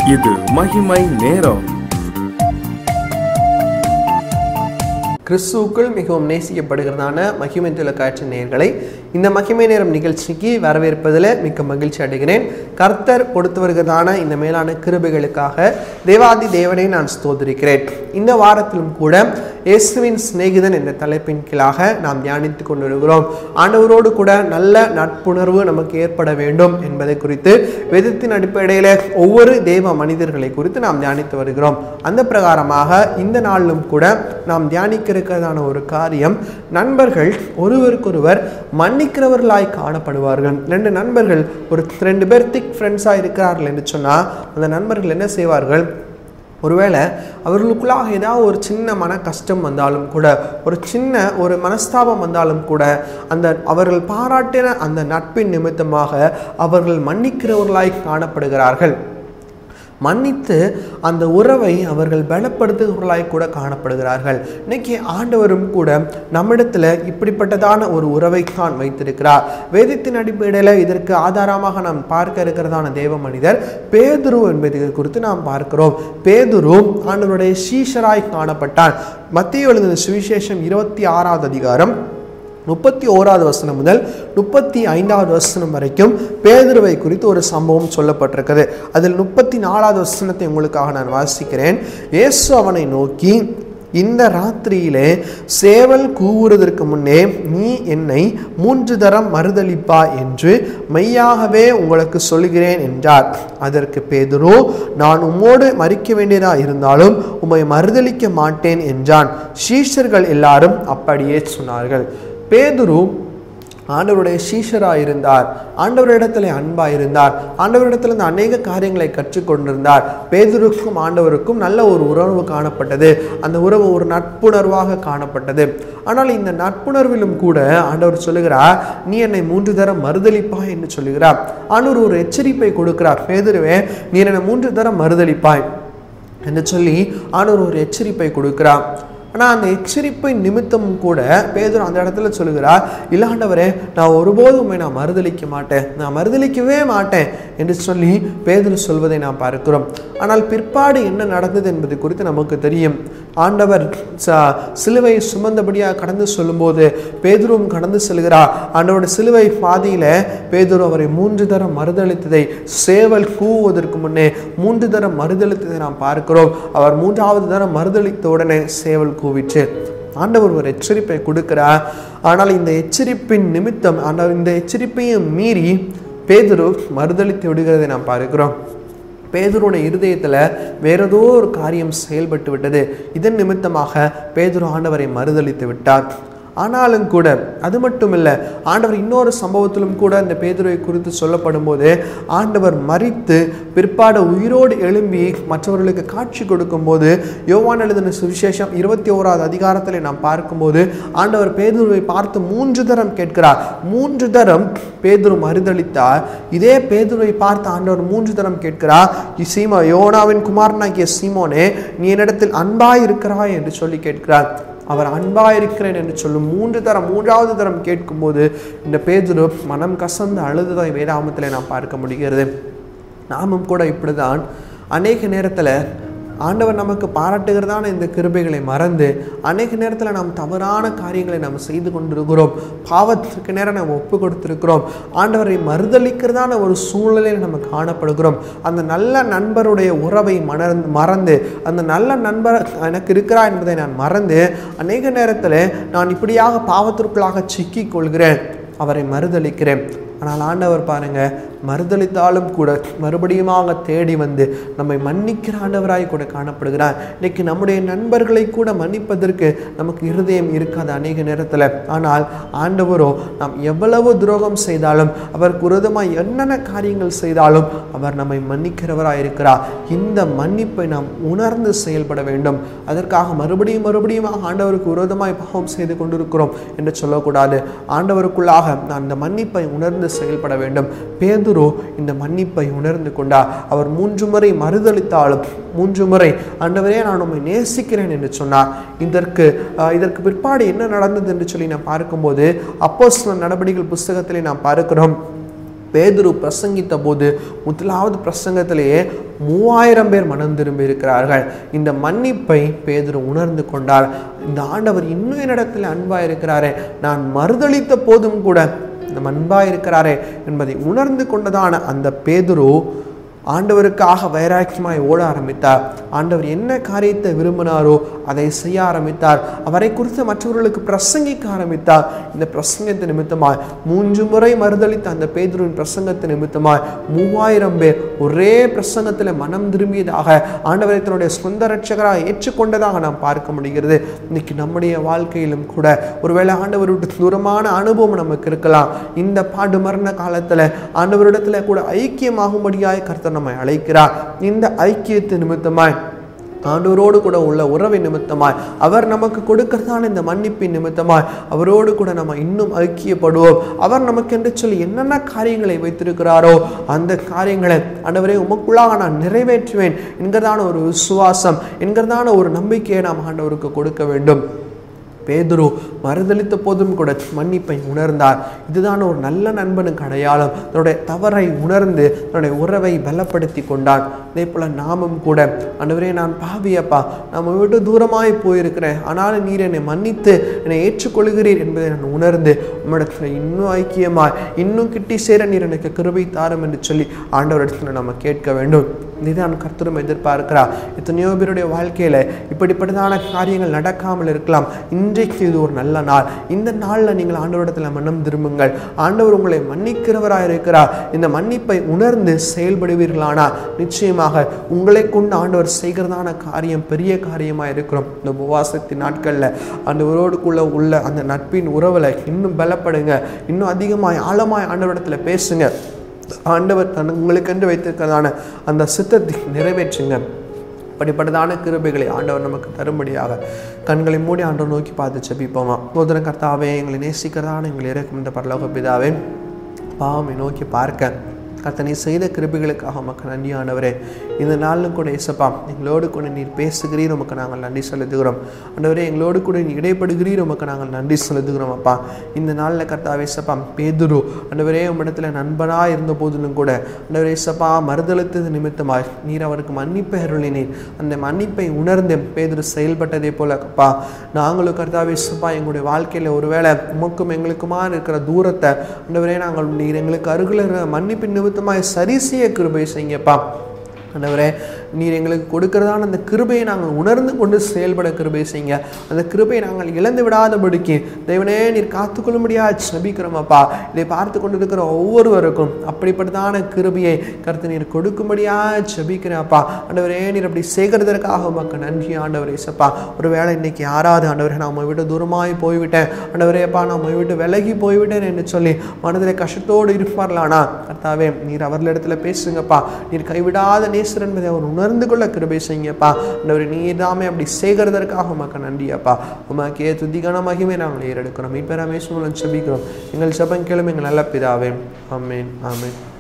இது மகிமை நேரம் கிறிஸ்துவுக்குள் மிகவும் நேசிக்கப்படுகிறதான மகிமை தொலைக்காட்சி நேயர்களை இந்த மகிமை நேரம் நிகழ்ச்சிக்கு வரவேற்பதில் மிக்க மகிழ்ச்சி அடைகிறேன் கர்த்தர் கொடுத்து வருகிறதான இந்த மேலான கிருபைகளுக்காக தேவாதி தேவனை நான் ஸ்தோத்திரிக்கிறேன் இந்த வாரத்திலும் கூட இயேசுவின் சிநேகிதன் என்ற தலைப்பின் கீழாக நாம் தியானித்து கொண்டிருக்கிறோம் ஆண்டவரோடு கூட நல்ல நட்புணர்வு நமக்கு ஏற்பட வேண்டும் என்பதை குறித்து வேதத்தின் அடிப்படையில் ஒவ்வொரு தேவ மனிதர்களை குறித்து நாம் தியானித்து வருகிறோம் அந்த பிரகாரமாக இந்த நாளிலும் கூட நாம் தியானிக்க இருக்கிறதான ஒரு காரியம் நண்பர்கள் ஒருவருக்கொருவர் மன்னிக்கிறவர்களாய் காணப்படுவார்கள் ரெண்டு நண்பர்கள் ஒரு ரெண்டு பேர் திக் ஃப்ரெண்ட்ஸாக இருக்கிறார்கள் என்று சொன்னால் அந்த நண்பர்கள் என்ன செய்வார்கள் ஒருவேளை அவர்களுக்குள்ளாக ஏதாவது ஒரு சின்ன மன கஷ்டம் வந்தாலும் கூட ஒரு சின்ன ஒரு மனஸ்தாபம் வந்தாலும் கூட அந்த அவர்கள் பாராட்டின அந்த நட்பின் நிமித்தமாக அவர்கள் மன்னிக்கிறவர்களாய் காணப்படுகிறார்கள் மன்னித்து அந்த உறவை அவர்கள் பலப்படுத்துகிறவர்களாய் கூட காணப்படுகிறார்கள் இன்னைக்கு ஆண்டவரும் கூட நம்மிடத்தில் இப்படிப்பட்டதான ஒரு உறவை தான் வைத்திருக்கிறார் வேதத்தின் அடிப்படையில் இதற்கு ஆதாரமாக நாம் பார்க்க இருக்கிறதான தேவ மனிதர் பேதுரு என்பது குறித்து நாம் பார்க்கிறோம் பேதுரு ஆண்டவருடைய சீஷராய் காணப்பட்டான் மத்திய எழுதின சுவிசேஷம் இருபத்தி ஆறாவது அதிகாரம் முப்பத்தி ஓராவது வசனம் முதல் முப்பத்தி ஐந்தாவது வசனம் வரைக்கும் பேதுருவை குறித்து ஒரு சம்பவம் சொல்லப்பட்டிருக்குது அதில் முப்பத்தி நாலாவது வசனத்தை உங்களுக்காக நான் வாசிக்கிறேன் இயேசு அவனை நோக்கி இந்த ராத்திரியிலே சேவல் கூவுறதற்கு முன்னே நீ என்னை மூன்று தரம் மறுதளிப்பா என்று மெய்யாகவே உங்களுக்கு சொல்கிறேன் என்றார் அதற்கு பேதுரு நான் உம்மோடு மறிக்க வேண்டியதா இருந்தாலும் உம்மை மறுதளிக்க மாட்டேன் என்றான் சீஷர்கள் எல்லாரும் அப்படியே சொன்னார்கள் பேதுரு ஆண்டவருடைய சீஷராக இருந்தார் ஆண்டவரிடத்தில் அன்பாக இருந்தார் ஆண்டவரிடத்தில் இந்த அநேக காரியங்களை கற்றுக்கொண்டிருந்தார் பேதுருக்கும் ஆண்டவருக்கும் நல்ல ஒரு உறவு காணப்பட்டது அந்த உறவு ஒரு நட்புணர்வாக காணப்பட்டது ஆனால் இந்த நட்புணர்விலும் கூட ஆண்டவர் சொல்லுகிறார் நீ என்னை மூன்று தரம் மறுதளிப்பாய் என்று சொல்லுகிறார் ஆண்டவர் ஒரு எச்சரிப்பை கொடுக்கிறார் பேதுருவே நீ என்னை மூன்று தரம் மறுதளிப்பாய் என்று சொல்லி ஆண்டவர் ஒரு எச்சரிப்பை கொடுக்கிறார் ஆனால் அந்த எச்சரிப்பை நிமித்தம் கூட பேதர் அந்த இடத்துல சொல்லுகிறார் இல்லாண்டவரே நான் ஒருபோதும் உண்மை நான் மறுதளிக்க மாட்டேன் நான் மறுதளிக்கவே மாட்டேன் என்று சொல்லி பேதர் சொல்வதை நாம் பார்க்கிறோம் ஆனால் பிற்பாடு என்ன நடந்தது என்பது குறித்து நமக்கு தெரியும் ஆண்டவர் சிலுவை சுமந்தபடியாக கடந்து சொல்லும்போது பேதுருவும் கடந்து செல்கிறார் ஆண்டவருடைய சிலுவை பாதியில் பேதுரு அவரை மூன்று தரம் மறுதளித்ததை சேவல் கூவுவதற்கு முன்னே மூன்று தரம் மறுதளித்ததை நாம் பார்க்கிறோம் அவர் மூன்றாவது தரம் மறுதளித்த உடனே சேவல் கூவிச்சு ஆண்டவர் ஒரு எச்சரிப்பை கொடுக்கிறார் ஆனால் இந்த எச்சரிப்பின் நிமித்தம் ஆண்டவர் இந்த எச்சரிப்பையும் மீறி பேதுரு மறுதளித்து விடுகிறதை நாம் பார்க்கிறோம் பேதுருடைய இருதயத்தில் வேற ஏதோ ஒரு காரியம் செயல்பட்டு விட்டது இதன் நிமித்தமாக பேதுரு ஆண்டவரை மறுதளித்து விட்டார் ஆனாலும் கூட அது மட்டும் இல்லை ஆண்டவர் இன்னொரு சம்பவத்திலும் கூட இந்த பேதுருவை குறித்து சொல்லப்படும் போது ஆண்டவர் மறித்து பிற்பாடு உயிரோடு எழும்பி மற்றவர்களுக்கு காட்சி கொடுக்கும்போது யோவான் எழுதின சுவிசேஷம் இருபத்தி ஓராவது அதிகாரத்தில் நாம் பார்க்கும்போது ஆண்டவர் பேதுருவை பார்த்து மூன்று தரம் கேட்கிறார் மூன்று தரம் பேதுரு மறுதளித்தார் இதே பேதுருவை பார்த்து ஆண்டவர் மூன்று தரம் கேட்கிறார் சீமா யோனாவின் குமாரனாகிய சீமோனே நீ என்னிடத்தில் அன்பாய் இருக்கிறாய் என்று சொல்லி கேட்கிறார் அவர் அன்பாக இருக்கிறேன் என்று சொல்லும் மூன்று தரம் மூன்றாவது தரம் கேட்கும்போது இந்த பேதுரு மனம் கசந்து அழுதுதான் வேதாமத்தில் நாம் பார்க்க முடிகிறது நாமும் கூட இப்படிதான் அநேக நேரத்தில் ஆண்டவர் நமக்கு பாராட்டுகிறதான இந்த கிருபைகளை மறந்து அநேக நேரத்தில் நாம் தவறான காரியங்களை நாம் செய்து கொண்டிருக்கிறோம் பாவத்திற்கு நேரம் நாம் ஒப்பு கொடுத்திருக்கிறோம் ஆண்டவரை மறுதளிக்கிறதான ஒரு சூழ்நிலையில் நம்ம காணப்படுகிறோம் அந்த நல்ல நண்பருடைய உறவை மணர்ந்து மறந்து அந்த நல்ல நண்பர் எனக்கு இருக்கிறா என்பதை நான் மறந்து அநேக நேரத்தில் நான் இப்படியாக பாவத்திற்குள்ளாக சிக்கிக் கொள்கிறேன் அவரை மறுதளிக்கிறேன் ஆனால் ஆண்டவர் பாருங்க மறுதளித்தாலும் கூட மறுபடியுமாக தேடி வந்து நம்மை மன்னிக்கிற ஆண்டவராய் கூட காணப்படுகிறார் இன்னைக்கு நம்முடைய நண்பர்களை கூட மன்னிப்பதற்கு நமக்கு இருதயம் இருக்காது அநேக நேரத்தில் ஆனால் ஆண்டவரோ நாம் எவ்வளவு துரோகம் செய்தாலும் அவருக்கு விரோதமாக என்னென்ன காரியங்கள் செய்தாலும் அவர் நம்மை மன்னிக்கிறவராய் இருக்கிறார் இந்த மன்னிப்பை நாம் உணர்ந்து செயல்பட வேண்டும் அதற்காக மறுபடியும் மறுபடியும் ஆண்டவருக்கு விரோதமாய் பாவம் செய்து கொண்டிருக்கிறோம் என்று சொல்லக்கூடாது ஆண்டவருக்குள்ளாக நான் இந்த மன்னிப்பை உணர்ந்து செயல்பட வேண்டும் பேதுரு இந்த மன்னிப்பை உணர்ந்து கொண்டார் அவர் மூன்று முறை மறுதளித்தாலும் மூன்று முறை ஆண்டவரே நான் உண்மை நேசிக்கிறேன் என்று சொன்னார் இதற்கு அஹ், இதற்கு பிற்பாடு என்ன நடந்தது என்று சொல்லி நான் பார்க்கும்போது அப்போ நடவடிக்கைகள் புஸ்தகத்திலே நாம் பார்க்கிறோம் பேதுரு பிரசங்கித்த போது முதலாவது பிரசங்கத்திலேயே மூவாயிரம் பேர் மனம் திரும்பி இருக்கிறார்கள் இந்த மன்னிப்பை பேதுரு உணர்ந்து கொண்டார் இந்த ஆண்டவர் இன்னும் என்னிடத்தில் அன்பா இருக்கிறாரே நான் மறுதளித்த போதும் கூட இந்த அன்பா இருக்கிறாரே என்பதை உணர்ந்து கொண்டதான அந்த பேதுரு ஆண்டவருக்காக வைராக்கியமாய் ஓட ஆரம்பித்தார் ஆண்டவர் என்ன காரியத்தை விரும்பினாரோ அதை செய்ய ஆரம்பித்தார் அவரை குறித்து மற்றவர்களுக்கு பிரசங்கிக்க ஆரம்பித்தார் இந்த பிரசங்கத்து நிமித்தமாய் மூன்று முறை மறுதளித்த அந்த பேதுருவின் பிரசங்கத்து நிமித்தமாய் மூவாயிரம் பேர் ஒரே பிரசங்கத்தில் மனம் திரும்பியதாக ஆண்டவரை தன்னுடைய சொந்த ரட்சகராக ஏற்றுக்கொண்டதாக நாம் பார்க்க முடிகிறது இன்னைக்கு நம்முடைய வாழ்க்கையிலும் கூட ஒருவேளை ஆண்டவர் விட்டு தூரமான அனுபவம் நமக்கு இருக்கலாம் இந்த பாடு மரண காலத்தில் ஆண்டவரிடத்துல கூட ஐக்கியமாகும்படியாய் கர்த்தர் நம்மை அழைக்கிறார் இந்த ஐக்கியத்து நிமித்தமாய் ஆண்டவரோடு கூட உள்ள உறவை நிமித்தமாய் அவர் நமக்கு கொடுக்கிறதான இந்த மன்னிப்பின் நிமித்தமாய் அவரோடு கூட நம்ம இன்னும் ஐக்கியப்படுவோம் அவர் நமக்கு என்று சொல்லி என்னென்ன காரியங்களை வைத்திருக்கிறாரோ அந்த காரியங்களை ஆண்டவரே உமக்குள்ளாக நான் நிறைவேற்றுவேன் என்கிறதான ஒரு விசுவாசம் என்கிறதான ஒரு நம்பிக்கையை நாம் ஆண்டவருக்கு கொடுக்க வேண்டும் பேதுரு மறுதளித்த போதும் கூட மன்னிப்பை உணர்ந்தார் இதுதான் ஒரு நல்ல நண்பனுக்கு அடையாளம் தன்னுடைய தவறை உணர்ந்து தன்னுடைய உறவை பலப்படுத்தி கொண்டான் அதே போல நாமும் கூட ஆண்டவரே நான் பாவியப்பா நம்ம விட்டு தூரமாய் போயிருக்கிறேன் ஆனாலும் நீர் என்னை மன்னித்து என்னை ஏற்றுக்கொள்கிறீர் என்பதை நான் உணர்ந்து உம்மிடத்துல இன்னும் ஐக்கியமாய் இன்னும் கிட்டி சேர நீர் எனக்கு கிருபை தாரும் என்று சொல்லி ஆண்டவரிடத்துல நம்ம கேட்க வேண்டும் இதுதான் கர்த்தரும் எதிர்பார்க்கிறார் எத்தனையோ பேருடைய வாழ்க்கையில இப்படிப்பட்டதான காரியங்கள் நடக்காமல் இருக்கலாம் இன்றைக்கு இது ஒரு நல்ல நாள் இந்த நாளில் நீங்கள் ஆண்டவரிடத்தில் மனம் திரும்புங்கள் ஆண்டவர் உங்களை மன்னிக்கிறவராக இருக்கிறார் இந்த மன்னிப்பை உணர்ந்து செயல்படுவீர்களானால் நிச்சயமாக உங்களை கொண்டு ஆண்டவர் செய்கிறதான காரியம் பெரிய காரியமாக இருக்கிறோம் இந்த உபவாசத்தின் நாட்களில் ஆண்டவரோடுக்குள்ள உள்ள அந்த நட்பின் உறவில் இன்னும் பலப்படுங்க இன்னும் அதிகமாய் ஆழமாய் ஆண்டவரிடத்தில் பேசுங்க ஆண்டவர் தன் உங்களுக்கென்று வைத்திருக்கிறதான அந்த சித்தத்தை நிறைவேற்றுங்க அப்படிப்பட்டதான கிருபைகளை ஆண்டவர் நமக்கு தரும்படியாக கண்களை மூடி ஆண்டவர் நோக்கி பார்த்து செபிப்போமா சோதன கர்த்தாவே எங்களை நேசிக்கிறதான எங்களை இறக்கும் இந்த பரலோக பிதாவே பாவமை நோக்கி பார்க்க கர்த்தனை செய்த கிருபைகளுக்காக உமக்கு நன்றி ஆண்டவரே இந்த நாளிலும் கூட இசப்பா எங்களோடு கூட நீர் பேசுகிறீர் உமக்கு நாங்கள் நன்றி செலுத்துகிறோம் ஆண்டவரே எங்களோடு கூட நீ இடைப்படுகிறீர் உமக்கு நாங்கள் நன்றி செலுத்துகிறோம் அப்பா இந்த நாளில் கர்த்தாவே இசப்பா பேதுரு ஆண்டவரே உம்மிடத்தில் நண்பனாக இருந்த போதிலும் கூட ஆண்டவரே இசப்பா மறுதளித்தது நிமித்தமாய் நீர் அவருக்கு மன்னிப்பை அருளினீர் அந்த மன்னிப்பை உணர்ந்து பேதுரு செயல்பட்டதே போல அப்பா நாங்களும் கர்த்தாவே இசப்பா எங்களுடைய வாழ்க்கையில் ஒருவேளை உமக்கும் எங்களுக்குமா இருக்கிற தூரத்தை ஆண்டவரே நாங்கள் நீர் எங்களுக்கு அருகில் இருக்கிற மன்னிப்பின் நிமித்தமாய் சரி செய்ய கிருபை செய்யுங்கப்பா ஆண்டவரே நீர் எங்களுக்கு கொடுக்கிறதான அந்த கிருபையை நாங்கள் உணர்ந்து கொண்டு செயல்பட கிருபை செய்யுங்க அந்த கிருபையை நாங்கள் இழந்து விடாதபடிக்கு தேவனே நீர் காத்துக்கொள்ளும்படியா ஜெபிக்கிறோம் அப்பா இதை பார்த்து கொண்டு இருக்கிற ஒவ்வொருவருக்கும் அப்படிப்பட்டதான கிருபையை கருத்து நீர் கொடுக்கும்படியா ஜெபிக்கிறேன் அப்பா ஆண்டவரே நீர் அப்படி செய்கிறதற்காக உமக்கு நன்றி ஆண்டவரே சப்பா ஒருவேளை இன்னைக்கு யாராவது ஆண்டவரே நான் உம்மை விட்டு தூரமாய் போய்விட்டேன் ஆண்டவரே அப்பா நான் உம்மை விட்டு விலகி போய்விட்டேன் என்று சொல்லி மனதில் கஷ்டத்தோடு இருப்பார்களானா கர்த்தாவே நீர் அவர்களிடத்துல பேசுங்கப்பா நீர் கைவிடாத நேசர் என்பதை அவர் உணர்ந்து கொள்ள கிருபை செய்யுங்கப்பா ஆண்டவரே நீர் தாமே அப்படி செய்கிறதற்காக உமக்கு நன்றி அப்பா உமக்கே துதிகான மகிமை நாங்கள் ஏறெடுக்கிறோம் இப்போ ரமேஷ் மூலம் செபிக்கிறோம் எங்கள் செபம் கேளும் எங்கள் நல்ல பிதாவே ஆமென் ஆமென்